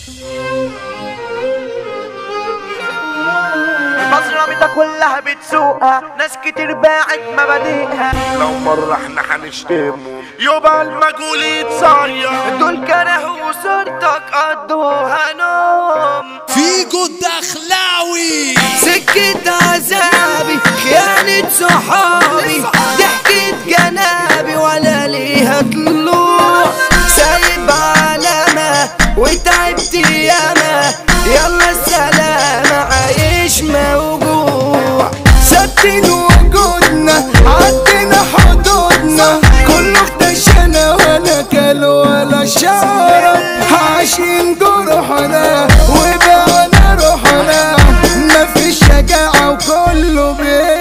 المزرمة كلها بتسوقها ناس كتير باعت مبادئها لو مرة احنا هنشتمه يبقى المجهول يتصير دول كرهوا صورتك قضوها نوم فيجو الدخلاوي سكة عذابي خيانة صحابي ضحكة جنابي ولا ليها طلوع سايب علامة وتعبت ياما يلا السلامة عايش موجوع ثابتين وجودنا عدينا حدودنا كله اختشنا ولا كل ولا شرب عايشين جروحنا وبعنا روحنا مفيش شجاعة وكله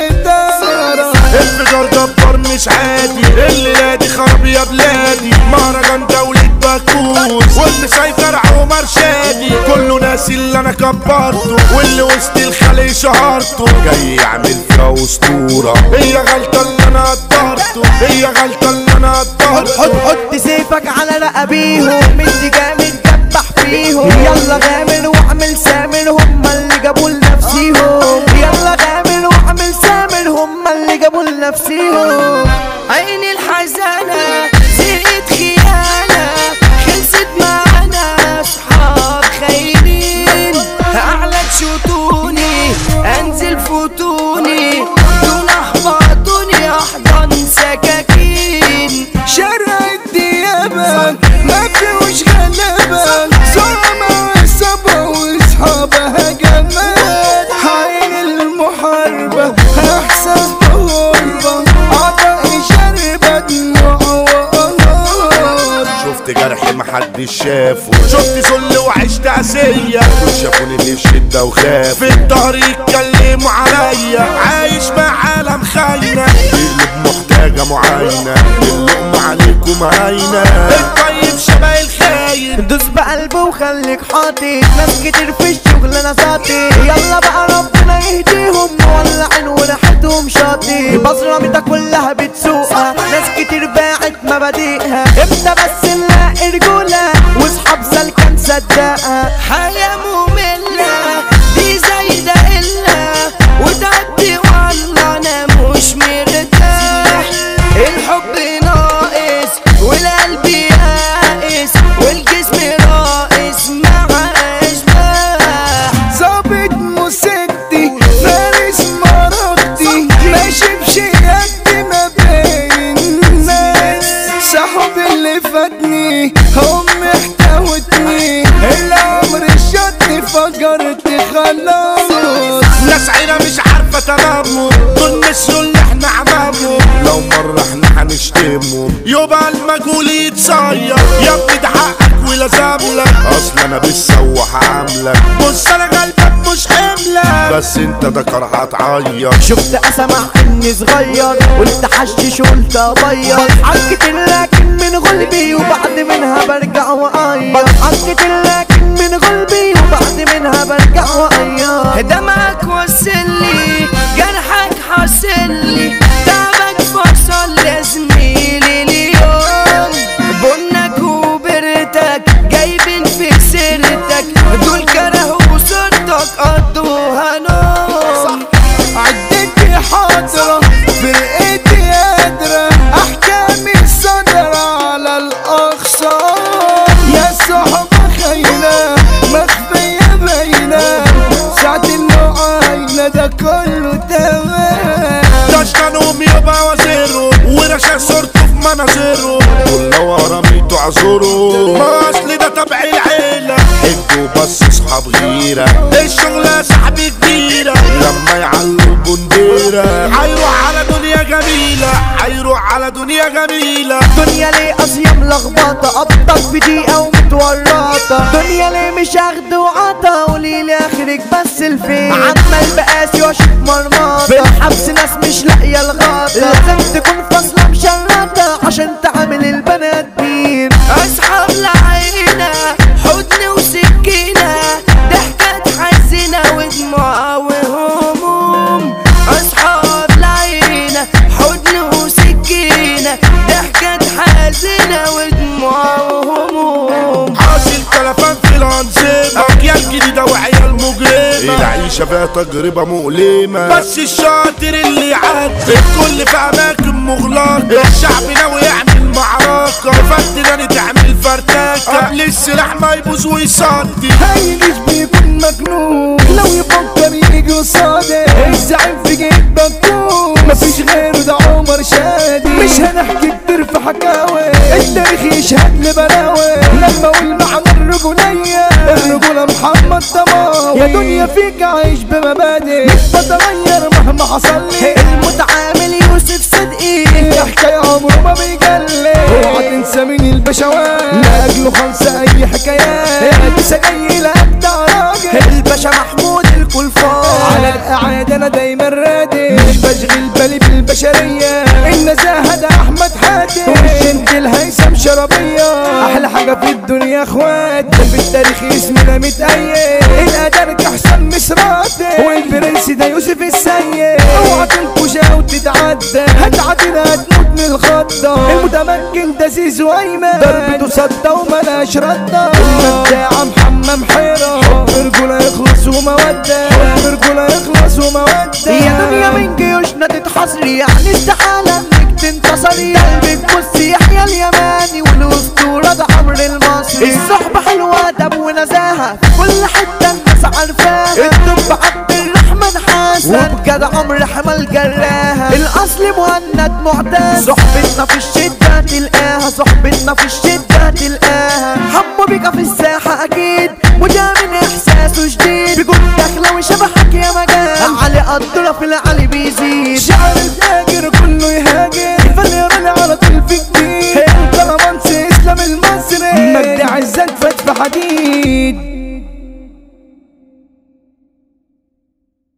بيتضرب انفجار جبار مش عادي الليلة دي خرب يا بلادي مهرجان دولة باكوس واللي سيطر عمر شادي كله ناسي اللي انا كبرته واللي وسط الخلق شهرته جاي يعمل فيها اسطورة هي غلطة اللي انا قدرته هي غلطة اللي انا قدرته حط حط سيفك على رقبيهم مدي جامد دبح فيهم يلا غامر واعمل سامر هم اللي جابوا لنفسيهم يلا غامر واعمل سامر هم اللي جابوا لنفسيهم عين الحزانة زرقت خيانة خلصت معانا اصحاب خاينين اعلى تشوتوني انزل فوتوني دون احبطوني احضن سكاكين شارع الديابة ما فيهوش غلبة زعمة وعصابة واصحابها جمال عين المحاربة احساس بغربة اعضائي شاربة دموع وقهار شفت جرح محدش شافه شفت ذل وعشت عسية شافوني في الشدة وخاف في الظهر يتكلموا عليا عايش مع عالم خاينة قلب محتاجة معاينة اللقمة عليكم هاينة الطيب شبه الخاين دوس بقلبه وخليك حاطط ناس كتير في الشغل انا ساطي يلا بقى ربنا يهديهم مولعين وريحتهم شاطي البصرة كلها بتسوقها ناس كتير باعت مبادئها امتى بس نلاقي رجولة واصحاب سلكة مصدقها حياة مملة دي زايدة إلا وتعدي والله أنا مش مرتاح الحب ناقص والقلب يائس والجسم راقص مع أشباح ظابط موسيقتي فارس مرضي ماشي بشياكتي ما بين الناس صاحب اللي فاتني هم احتوتني العمر شدني فجرت خلاص ناس عينة مش عارفة تناموا دول نسيوا اللي احنا عمامه لو مرة احنا هنشتمه يبقى المجهول يتصير يا ابني ده حقك ولازم لك اصل انا بتسوح عاملك بص انا غلبك مش حملك بس انت ذكر هتعيط شفت اسمع اني صغير قلت حشش قلت ابيض بضحك كتير لكن من غلبي وبعد منها برجع واعيط بضحك كتير لكن من غلبي وبعد منها برجع واعيط دمك وصل لي جرحك حاصل لي تعبك فصل يا زميلي اليوم بنك وبرتك جايبين في سيرتك دول كرهوا صورتك قضوها نوم عدتي حاضرة فرقتي قادرة أحكامي صادرة على الأخصام يا صحبة خاينة مخفية باينة ساعة المعاينة ده كله تمام دشكنهم يبقى وزيره ورشا صورته في مناظره دول لو رميته اعذره ما اصل ده تبع العيلة حجوا بس اصحاب غيرة الشغل يا صاحبي كبيرة لما يعلوا بنديرة هيروح على دنيا جميلة هيروح على دنيا جميلة دنيا ليه قاسية ملخبطة قبضك في دقيقة ومتورطة دنيا ليه مش اخد وعطا قوليلي اخرك بس الفين عمال بقاسي واشوف مرمطة في الحبس ناس مش لاقية الغطا لازم تكون فاصلة مشرطة عشان تعامل البنات مين اصحاب لعينة حضن وسكينة ضحكات حزينة ودموع وهموم اصحاب لعينة حضن وسكينة ضحكات حزينة ودموع وهموم حاصل تلفان في الانزيرو عيال جديدة وعيال مجرمة العيشة فيها تجربة مؤلمة بس الشاطر اللي يعدي الكل في أماكن مغلقة الشعب ناوي يعمل معركة فردنا تعمل فرتاكة قبل السلاح ما يبوظ ويصدي هيجيش بيكون مجنون لو يفكر يجي قصادي الزعيم في جيب بكون مفيش غيره ده عمر شادي مش هنحكي كتير في حكاوي التاريخ يشهد لبلاوي لما اقول معنى الرجولية الرجولة محمد طماوي يا دنيا فيك عايش بمبادئ مش بتغير مهما حصل لي المتعامل يوسف صدقي الحكاية عمره ما بيجلي اوعى تنسى مين البشوات لاجله خمسة اي حكايات لسه جاي لأجدع راجل الباشا محمود الكلفان على القعاد انا دايما رادي مش بشغل بالي بالبشرية النزاهة ده احمد حاتم والجنت الهيثم شربية احلى حاجة في الدنيا اخوات ده في التاريخ اسمنا متأيد الادرك احسن مسراتي والبرنس ده يوسف السيد اوعى تنكش او تتعدى هتعدينا هتموت من الخضة المتمكن ده زيزو ايمن ضربته صدى وملاش ردة المبدع محمد حيرة حب رجولة يخلص ومودة حب رجولة يخلص ومودة يا دنيا من جيوشنا تتحصري يعني استحالة انك تنتصري قلبك بص يحيى اليماني والاسطورة ده عمرو المصري الصحبة حلوة دم ونزاهة في كل حتة الناس عارفاها الدب عبد الرحمن حسن وبجد عمرو حمل جراها الاصل مهند معتز صحبتنا في الشدة تلقاها صحبتنا في الشدة تلقاها حمو بيك في الساحة اكيد وده من احساسه جديد بيقول داخلة وشبحك يا مجال علي قدرة في العلي بيزيد شعر الفاجر كله يهاجر الفنان على طول في جديد الكرمانسي اسلام المصري مجدي عزت فتح حديد